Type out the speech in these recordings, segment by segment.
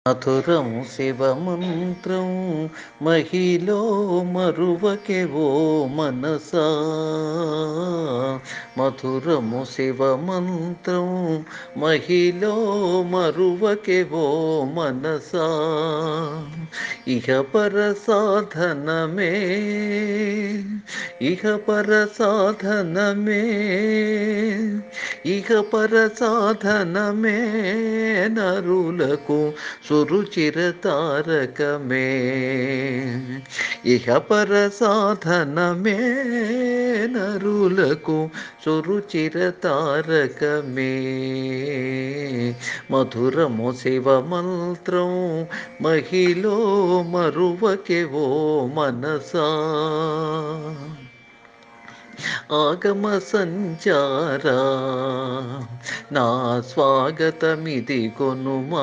మధురము శివమంత్రం మహిలో మరువకే ఓ మనసా మధురము శివమంత్రం మహిలో మరువకే ఓ మనసా ఇహ పర సాధనమే ఇహ పర సాధనమే ఇహ పర సాధనమే నరులకు సురుచిర తారకమే ఇహ పర సాధనమే నరులకు సురుచిర తారకమే మధురము శివ మంత్రం మహిలో మరువకే ఓ మనసా ఆగమ సంచారా నా స్వాగతమిది కొనుమా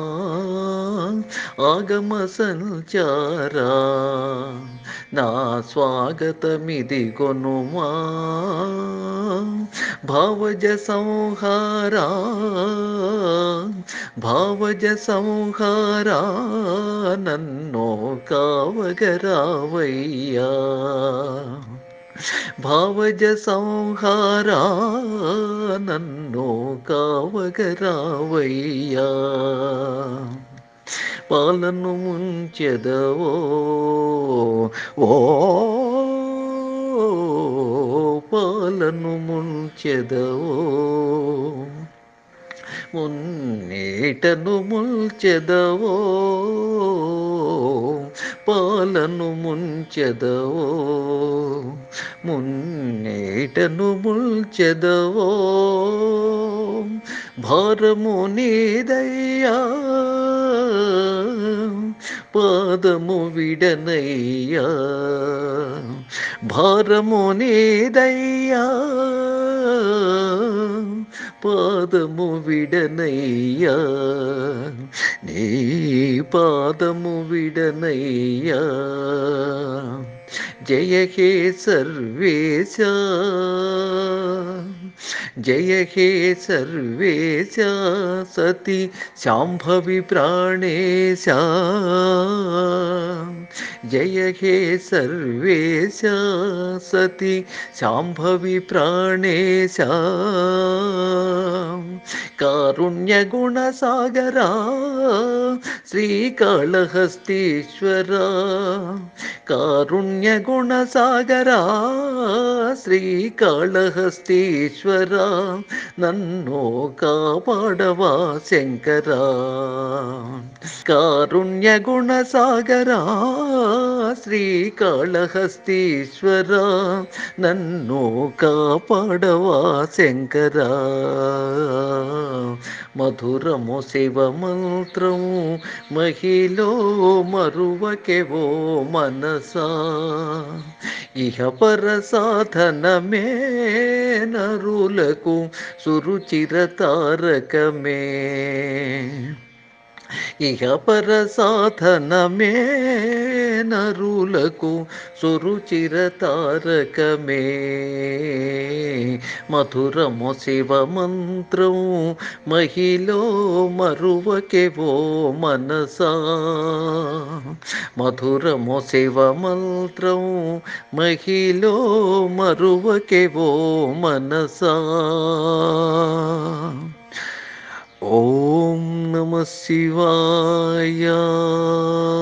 ఆగమ సంచారా నా స్వాగతమిది కొనుమా భావజ సంహారా భావజ సంహారా నన్నో కావగరావయ్యా భావజ సంహారా నన్ను కావగరావయ్యా పాలను ముంచెదవో ఓ పాలను ముంచెదవో మున్నేటను ముల్చెదవో పాలను ముంచెదవో మున్నేటను ముల్చెదవో భారము నీదయ్యా పాదము విడనయ్యా భారము నీదయ్యా పాదము విడనయ్యా నీ పాదము విడనయ్యా జయ హే సర్వేశ జయ హే సర్వేశ సతి శాంభవి ప్రాణేశ జయ హే సర్వేశ సతి శాంభవి ప్రాణేశ కారుణ్యగుణ సాగరా శ్రీకాళహస్తీశ్వర కారుణ్యగుణ సాగరా శ్రీకాళహస్తీశ్వర నన్ను కాపాడవా శంకరా కారుణ్యగుణ సాగరా శ్రీకాళహస్తీశ్వర నన్ను కాపాడవా శంకరా మధురము శివ మంత్రము మహిలో మరువకెవో మనసా ఇహ పర సాధనమే నరులకు సురుచిర తారకమే ఇహ పర సాధనమే నరులకు సురుచిర తారకమే మధురము శివ మంత్రం మహిలో మరువకెవో మనసా మధురము శివ మంత్రం మహిలో మరువకెవో మనసా ఓం నమ శివాయ